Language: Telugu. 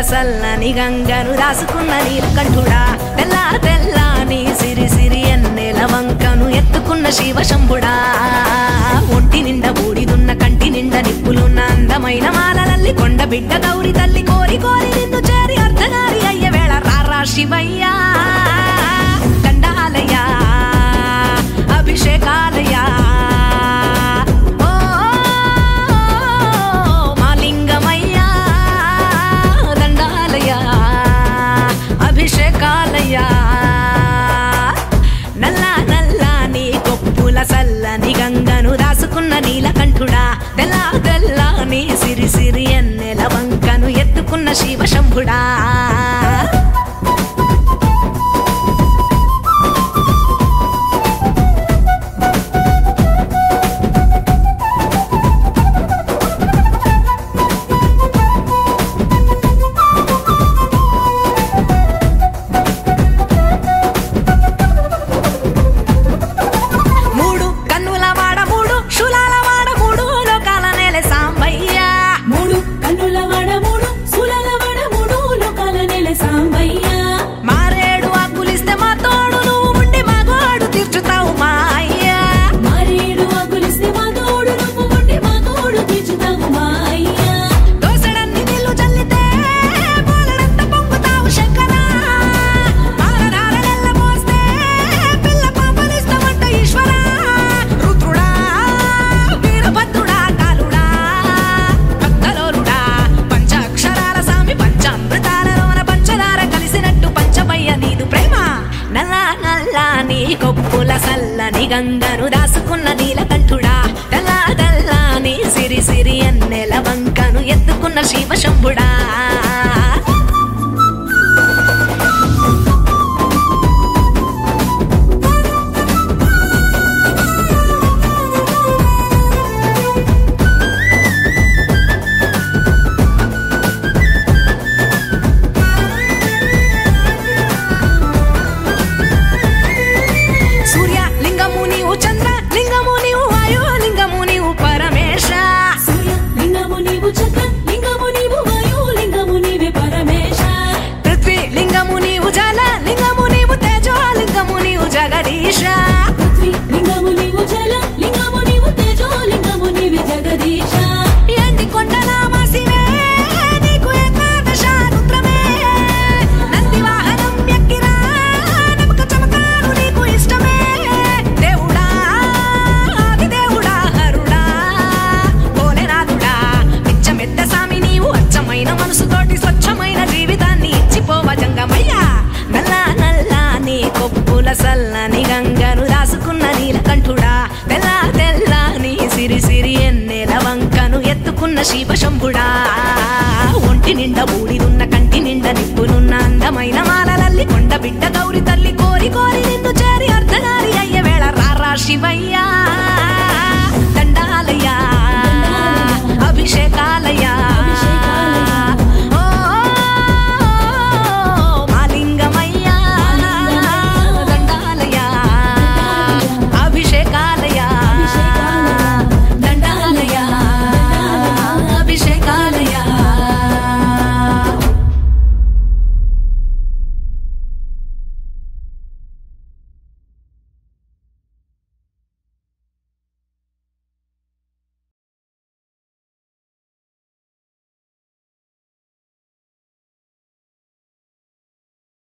సల్లని గంగను రాసుకున్న నీలకంఠుడా తెల్ల తెల్లని సిరి సిరి ఎన్నెల వంకను ఎత్తుకున్న శివ శంభుడా ఒంటి నిండా బూడిదున్న కంటి నిండా నిప్పులున్న అందమైన మాలలల్లి కొండ బిడ్డ గౌరి తల్లి కోరి కోరి నిన్ను చేరి అర్ధనారి అయ్య వేళ రారా శివయ్యా దండాలయ్యా అభిషేకాలయ్యా ఓ మాలింగమయ్యా దండాలయ్యా అభిషేకాలయ్యా నల్ల నల్ల నీ కొప్పుల సల్లని గంగను రాసుకున్న నీలకంఠుడా తెల్ల తెల్ల నీ సిరి సిరి ఎన్నెల వంకను ఎత్తుకున్న శివ శంభుడా మూడు కన్నుల వాడ మూడు శులాల వాడ మూడు లోకాల నేల సాంబయ్యా మూడు కన్నుల వడ మూడు సులల వడ మూడు లోకాల నెల సాంబయ్య మారేడు ఆకులిస్తే మా తోడు నువ్వు ఉండి మా గోడు తీర్చుతావు మా అయ్యా మారేడు ఆకులిస్తే మా తోడు నువ్వు ఉండి మా తోడు తీర్చుతావు మా అయ్యా దోసడన్ని నీళ్లు చల్లితే బోలెడంత పొంగుతావు శంకరా పాలధారలెల్ల మోస్తే పిల్ల పాపనిస్తామంట ఈశ్వరా రుద్రుడా వీరభద్రుడా కాలుడా భక్తలోలుడా పంచాక్షరాల సామి పంచామృతాలలోన పంచదార కలిసినట్టు పంచమయ్య నీదు ప్రేమ నల్ల నల్ల నీ కొప్పుల సల్లని గంగను దాసుకున్న నీలకంఠుడా తెల్ల తెల్ల నీ సిరి సిరి ఎన్నెల వంకను ఎత్తుకున్న శివ శంభుడా సూర్య లింగము నీవు చంద్ర లింగము నీవు వాయు లింగము నీవు పరమేశ సూర్య లింగము నీవు చక్ర లింగము నీవు వాయు లింగము నీవే పరమేశ పృథ్వీ లింగము నీవు జల లింగము నీవు తేజో లింగము నీవు జగదీశ పృథ్వీ లింగము నీవు జల లింగము నీవు తేజో లింగము నీవే జగదీశ ఎండి కొండల వాసివే నీకు ఏకాదశ రుద్రమే నంది వాహనం ఎక్కిరా నమక చమకాలు నీకు ఇష్టమే దేవుడా ఆది దేవుడా హరుడా భోలేనాథుడా పిచ్చమెత్త సామి నీవు అచ్చమైన మనసుతోటి స్వచ్ఛమైన జీవితాన్ని ఇచ్చిపోవ జంగమయ్యా నల్ల నల్ల నీ కొప్పుల సల్లని గంగను రాసుకున్న నీలకంఠుడా తెల్ల తెల్ల నీ సిరి సిరి ఎన్నెల వంకను ఎత్తుకున్న శివ శంభుడా ఒంటి నిండా బూడిదున్న కంటి నిండా నిప్పులున్న అందమైన మాలలల్లి కొండ బిడ్డ గౌరి తల్లి కోరి కోరి నిన్ను చేరి అర్ధనారి అయ్య వేళ రారా శివయ్యా